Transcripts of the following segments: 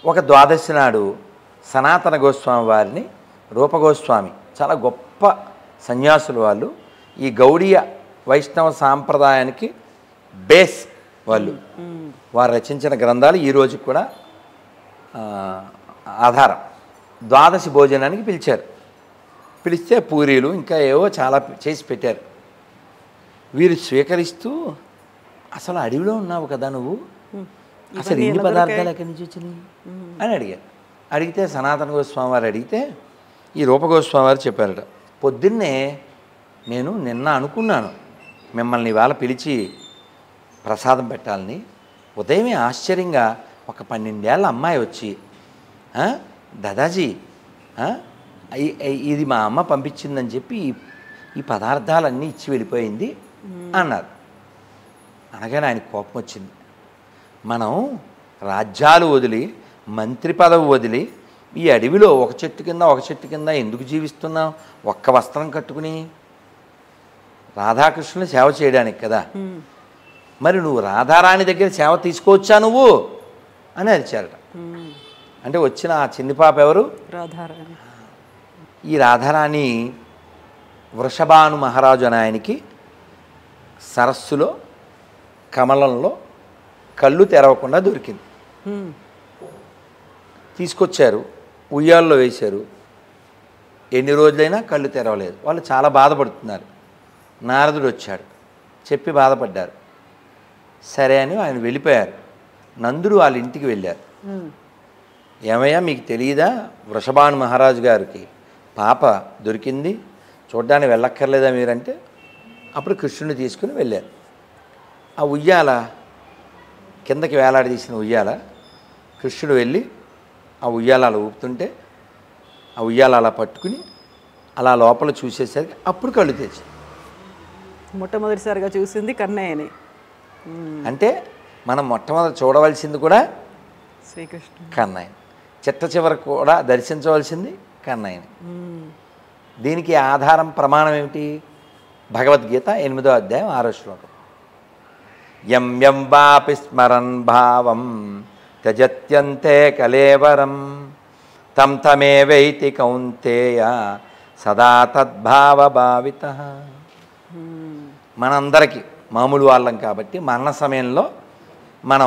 ఒక ద్వాదశి నాడు సనాతన గోస్వామి వారిని రూపగోస్వామి చాలా గొప్ప సన్యాసులు వాళ్ళు ఈ గౌడీయ వైష్ణవ సాంప్రదాయానికి బేస్ వాళ్ళు వారు రచించిన గ్రంథాలు ఈ రోజు కూడా ఆ, ఆధారం ద్వాదశి భోజనానికి పిలిచారు పిలిస్తే పూరీలు ఇంకా ఏవో చాలా చేసి పెట్టారు వీరు స్వీకరిస్తూ అసలు అడవిలో ఉన్నావు కదా నువ్వు అసలు ఇవన్నీ ఇన్ని ఎలా పదార్థాలు దొరికాయి? ఎక్కడి నుంచి వచ్చినాయి అని అడిగారు అడిగితే సనాతన గోస్వామి వారు అడిగితే ఈ రూపగోస్వామి వారు చెప్పారట పొద్దున్నే నేను నిన్న అనుకున్నాను మిమ్మల్ని ఇవాళ పిలిచి ప్రసాదం పెట్టాలని ఉదయమే ఆశ్చర్యంగా ఒక పన్నెండేళ్ళ అమ్మాయి వచ్చి "ఆ, దాదాజీ ఆ, ఇ- ఇ- ఇది మా అమ్మ పంపించిందని చెప్పి ఈ- ఈ పదార్థాలన్నీ ఇచ్చి వెళ్ళిపోయింది అన్నారు అనగానే ఆయన కోపం వచ్చింది మనం రాజ్యాలు వదిలి మంత్రి పదవి వదిలి ఈ అడవిలో ఒక చెట్టు కింద ఒక చెట్టు కింద ఎందుకు జీవిస్తున్నాం ఒక్క వస్త్రం కట్టుకుని రాధాకృష్ణుని సేవ చేయడానికి కదా మరి నువ్వు రాధారాణి దగ్గర సేవ తీసుకోవచ్చా నువ్వు అని అరిచారట అంటే వచ్చిన ఆ చిన్ని పాప ఎవరు రాధారాణి ఈ రాధారాణి వృషభాను మహారాజు అని ఆయనకి సరస్సులో కమలంలో కళ్ళు తెరవకుండా దొరికింది హ్మ్. తీసుకొచ్చారు ఉయ్యాల్లో వేశారు ఎన్ని రోజులైనా కళ్ళు తెరవలేదు వాళ్ళు చాలా బాధపడుతున్నారు నారదుడు వచ్చాడు చెప్పి బాధపడ్డారు సరే అని ఆయన వెళ్ళిపోయారు నందుడు వాళ్ళ ఇంటికి వెళ్ళారు హ్మ్. ఏమయ్యా మీకు తెలియదా వృషభాను మహారాజు గారికి పాప దొరికింది చూడ్డానికి వెళ్ళక్కర్లేదా మీరంటే అప్పుడు కృష్ణుని తీసుకుని వెళ్ళారు ఆ ఉయ్యాల కిందకి వేలాడదీసిన ఉయ్యాల కృష్ణుడు వెళ్ళి ఆ ఉయ్యాల అలా ఊపుతుంటే ఆ ఉయ్యాల అలా పట్టుకుని అలా లోపల చూసేసరికి అప్పుడు కళ్ళు తెచ్చి మొట్టమొదటిసారిగా చూసింది కన్నయ్యని హ్మ్. అంటే మనం మొట్టమొదటి చూడవలసింది కూడా శ్రీకృష్ణుడు కన్నయ్య చిట్ట చివర కూడా దర్శించవలసింది కన్నయ్యని హ్మ్. దీనికి ఆధారం ప్రమాణం ఏమిటి భగవద్గీత ఎనిమిదో అధ్యాయం ఆరో శ్లోకం యం యం వాపి స్మరన్ భావం త్యజత్యంతే కలేవరం తం తమేవైతి కౌంతేయ సదా తద్భావ భావిత హ్మ్. మనందరికీ మామూలు వాళ్ళం కాబట్టి మరణ సమయంలో మనం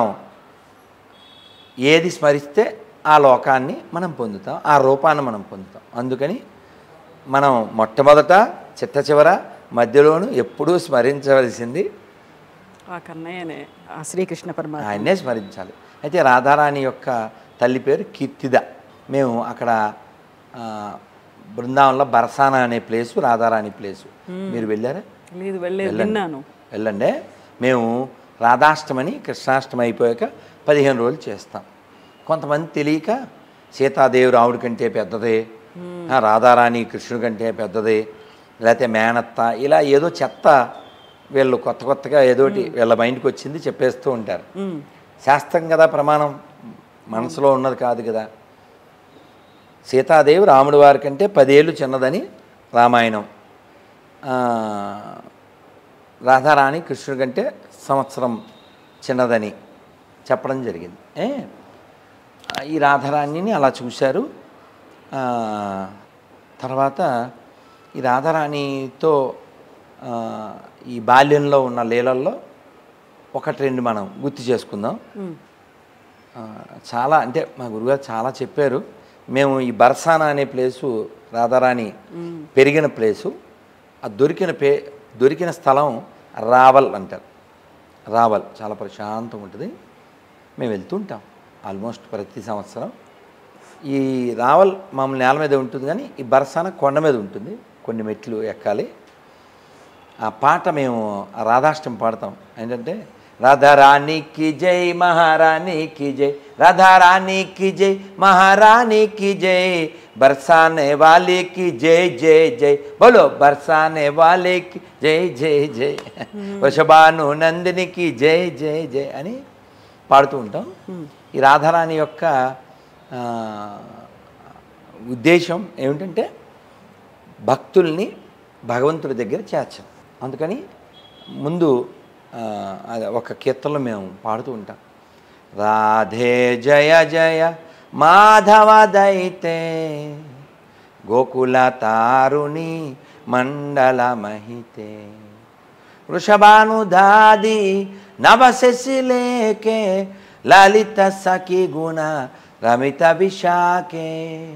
ఏది స్మరిస్తే ఆ లోకాన్ని మనం పొందుతాం ఆ రూపాన్ని మనం పొందుతాం అందుకని మనం మొట్టమొదట చిట్ట చివర మధ్యలోను ఎప్పుడూ స్మరించవలసింది ఆ కన్నయ్యనే ఆ శ్రీకృష్ణ పరమాత్మ ఆయన్నే స్మరించాలి అయితే రాధారాణి యొక్క తల్లి పేరు కీర్తిద మేము అక్కడ ఆ, బృందావనంలో బరసానా అనే ప్లేసు రాధారాణి ప్లేసు మీరు వెళ్ళారా లేదు వెళ్ళలేదు వెళ్ళండి. విన్నాను వెళ్ళండి మేము రాధాష్టమని కృష్ణాష్టమి అయిపోయాక పదిహేను రోజులు చేస్తాం కొంతమంది తెలియక సీతాదేవి రాముడి కంటే పెద్దదే ఆ, రాధారాణి కృష్ణుడి కంటే పెద్దదే లేకపోతే మేనత్త ఇలా ఏదో చెత్త వీళ్ళు కొత్త కొత్తగా ఏదోటి వీళ్ళ మైండ్కి వచ్చింది చెప్పేస్తూ ఉంటారు హ్మ్. శాస్త్రం కదా ప్రమాణం మనసులో ఉన్నది కాదు కదా సీతాదేవి రాముడి వారి కంటే పదేళ్ళు చిన్నదని రామాయణం ఆ, రాధారాణి కృష్ణుడి కంటే సంవత్సరం చిన్నదని చెప్పడం జరిగింది ఏ ఆ, ఈ రాధారాణిని అలా చూశారు ఆ, తర్వాత ఈ రాధారాణితో ఆ, ఈ బాల్యంలో ఉన్న లీలల్లో ఒకటి రెండు మనం గుర్తు చేసుకుందాం హ్మ్. ఆ, చాలా అంటే మా గురుగారు చాలా చెప్పారు మేము ఈ బర్సానా అనే ప్లేసు రాధారాణి పెరిగిన ప్లేసు ఆ దొరికిన పే దొరికిన స్థలం రావల్ అంటారు రావల్ చాలా ప్రశాంతంగా ఉంటుంది మేము వెళ్తూ ఉంటాం ఆల్మోస్ట్ ప్రతి సంవత్సరం ఈ రావల్ మామూలు నేల మీద ఉంటుంది కానీ ఈ బర్సానా కొండ మీద ఉంటుంది కొన్ని మెట్లు ఎక్కాలి ఆ పాట మేము ఆ రాధాష్టమి పాడతాం ఏంటంటే రాధారాణికి జై మహారాణికి జై రాధారాణికి జై మహారాణికి జై బర్సానే వాలికి జై జై జై బోలో బర్సానే వాలికి జై జై జై వృషభాను నందినికి జై జై జై అని పాడుతూ ఉంటాం ఈ రాధారాణి యొక్క ఆ, ఉద్దేశం ఏమిటంటే భక్తుల్ని భగవంతుడి దగ్గర చేర్చాం అందుకని ముందు ఆ, అది ఒక కీర్తనలో మేము పాడుతూ ఉంటాం రాధే జయ జయ మాధవ దైతే గోకుల తారుణి మండల మహితే వృషభానుదాది నవశశిలేకే లలిత సఖి గుణ రమిత విశాఖే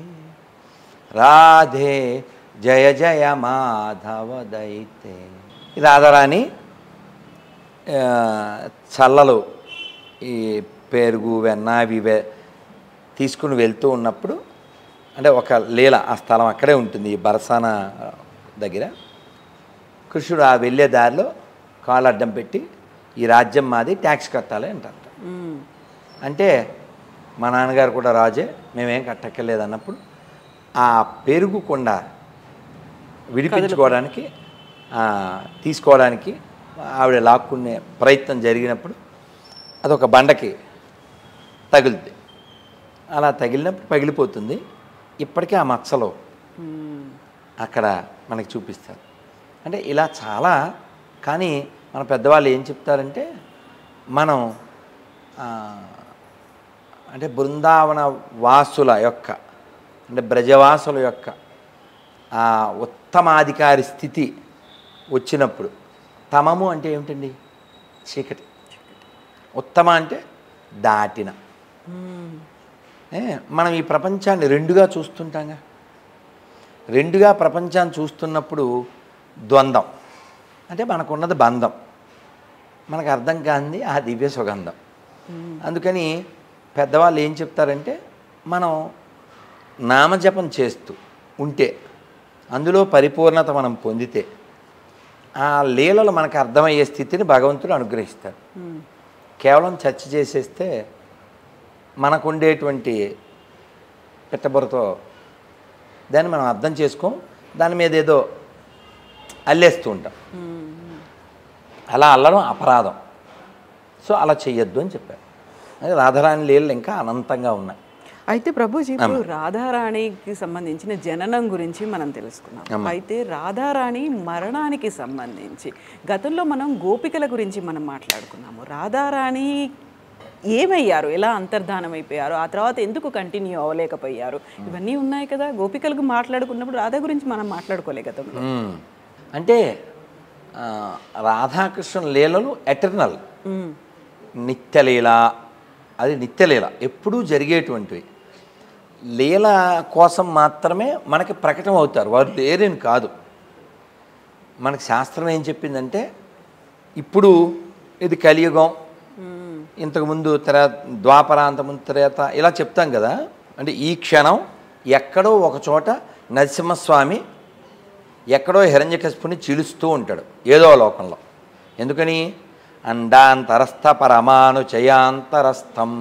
రాధే జయ జయ మాధవ దైతే ఈ రాధారాణి ఆ, చల్లలు ఈ పెరుగు వెన్న అవి వె- తీసుకుని వెళ్తూ ఉన్నప్పుడు అంటే ఒక లీల ఆ స్థలం అక్కడే ఉంటుంది ఈ బరసాన దగ్గర కృష్ణుడు ఆ వెళ్ళే దారిలో కాళ్ళు అడ్డం పెట్టి ఈ రాజ్యం మాది ట్యాక్స్ కట్టాలి అంటారు మ్మ్. అంటే మా నాన్నగారు కూడా రాజే మేమేం కట్టక్కర్లేదు అన్నప్పుడు ఆ పెరుగు కొండ విడిపించుకోవడానికి ఆ, తీసుకోవడానికి ఆవిడ లాక్కునే ప్రయత్నం జరిగినప్పుడు అదొక బండకి తగులుద్ది అలా తగిలినప్పుడు పగిలిపోతుంది ఇప్పటికీ ఆ మచ్చలు మ్మ్. అక్కడ మనకి చూపిస్తారు అంటే ఇలా చాలా కానీ మన పెద్దవాళ్ళు ఏం చెప్తారంటే మనం ఆ, అంటే బృందావన వాసుల యొక్క అంటే బ్రజవాసుల యొక్క ఆ ఉత్తమాధికారి స్థితి వచ్చినప్పుడు తమము అంటే ఏమిటండి చీకటి ఉత్తమ అంటే దాటిన మ్మ్. ఏ, మనం ఈ ప్రపంచాన్ని రెండుగా చూస్తుంటాంగా రెండుగా ప్రపంచాన్ని చూస్తున్నప్పుడు ద్వంద్వం అంటే మనకున్నది బంధం మనకు అర్థం కాంది ఆ దివ్య సుగంధం అందుకని పెద్దవాళ్ళు ఏం చెప్తారంటే మనం నామజపం చేస్తూ ఉంటే అందులో పరిపూర్ణత మనం పొందితే ఆ లీలలు మనకు అర్థమయ్యే స్థితిని భగవంతుడు అనుగ్రహిస్తాడు మ్మ్. కేవలం చర్చ చేసేస్తే మనకు ఉండేటువంటి పెట్టబురతో దాన్ని మనం అర్థం చేసుకోం దాని మీద ఏదో అల్లేస్తూ ఉంటాం మ్మ్. అలా అల్లడం అపరాధం సో అలా చెయ్యొద్దు అని చెప్పారు అదే రాధారాణి లీలలు ఇంకా అనంతంగా ఉన్నాయి అయితే ప్రభుజీ ఇప్పుడు రాధారాణికి సంబంధించిన జననం గురించి మనం తెలుసుకున్నాం అయితే రాధారాణి మరణానికి సంబంధించి గతంలో మనం గోపికల గురించి మనం మాట్లాడుకున్నాము రాధారాణి ఏమయ్యారు ఎలా అంతర్ధానం అయిపోయారు ఆ తర్వాత ఎందుకు కంటిన్యూ అవ్వలేకపోయారు ఇవన్నీ ఉన్నాయి కదా గోపికలకు మాట్లాడుకున్నప్పుడు రాధా గురించి మనం మాట్లాడుకోలే గతంలో మ్మ్. అంటే ఆ, రాధాకృష్ణ లీలలు ఎటర్నల్ మ్మ్. నిత్యలీల అది నిత్యలీల ఎప్పుడూ జరిగేటువంటివి లీల కోసం మాత్రమే మనకి ప్రకటన అవుతారు వారు లేరని కాదు మనకి శాస్త్రం ఏం చెప్పిందంటే ఇప్పుడు ఇది కలియుగం మ్మ్. ఇంతకుముందు తెర ద్వాపరాంతముందు తెరేత ఇలా చెప్తాం కదా అంటే ఈ క్షణం ఎక్కడో ఒక చోట నరసింహస్వామి ఎక్కడో హిరణ్యకశిపుని చీలుస్తూ ఉంటాడు ఏదో లోకంలో ఎందుకని అండాంతరస్థ పరమాను చయాంతరస్థం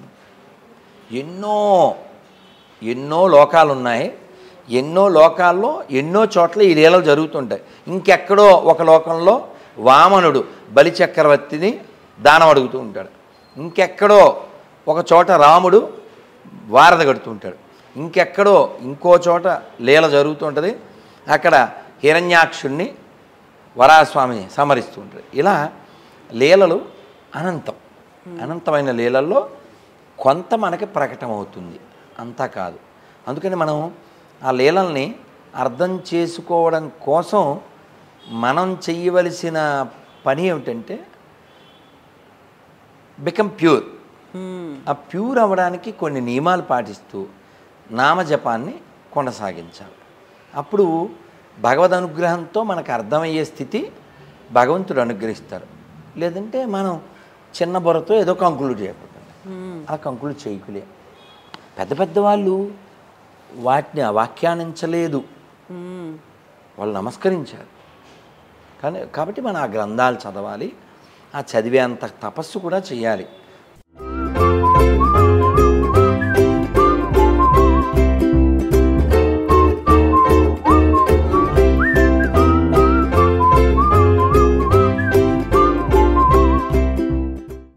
ఎన్నో ఎన్నో లోకాలు ఉన్నాయి ఎన్నో లోకాల్లో ఎన్నో చోట్ల ఈ లీలలు జరుగుతుంటాయి ఇంకెక్కడో ఒక లోకంలో వామనుడు బలి చక్రవర్తిని దానం అడుగుతూ ఉంటాడు ఇంకెక్కడో ఒక చోట రాముడు వారధ కడుతూ ఉంటాడు ఇంకెక్కడో ఇంకో చోట లీల జరుగుతూ ఉంటుంది అక్కడ హిరణ్యాక్షుణ్ణి వరాస్వామిని సమరిస్తూ ఉంటాడు ఇలా లీలలు అనంతం అనంతమైన లీలల్లో కొంత మనకి ప్రకటమవుతుంది అంతా కాదు అందుకని మనం ఆ లీలల్ని అర్థం చేసుకోవడం కోసం మనం చెయ్యవలసిన పని ఏమిటంటే బికమ్ ప్యూర్ మ్మ్. ఆ ప్యూర్ అవ్వడానికి కొన్ని నియమాలు పాటిస్తూ నామజపాన్ని కొనసాగించాలి అప్పుడు భగవద్ అనుగ్రహంతో మనకు అర్థమయ్యే స్థితి భగవంతుడు అనుగ్రహిస్తారు లేదంటే మనం చిన్న బుర్రతో ఏదో కంకులు చేయకూడదు మ్మ్. ఆ కంకులు చేయకులే పెద్ద పెద్ద వాళ్ళు వాటిని అవాఖ్యానించలేదు మ్మ్. వాళ్ళు నమస్కరించారు కానీ కాబట్టి మనం ఆ గ్రంథాలు చదవాలి ఆ చదివేంత తపస్సు కూడా చేయాలి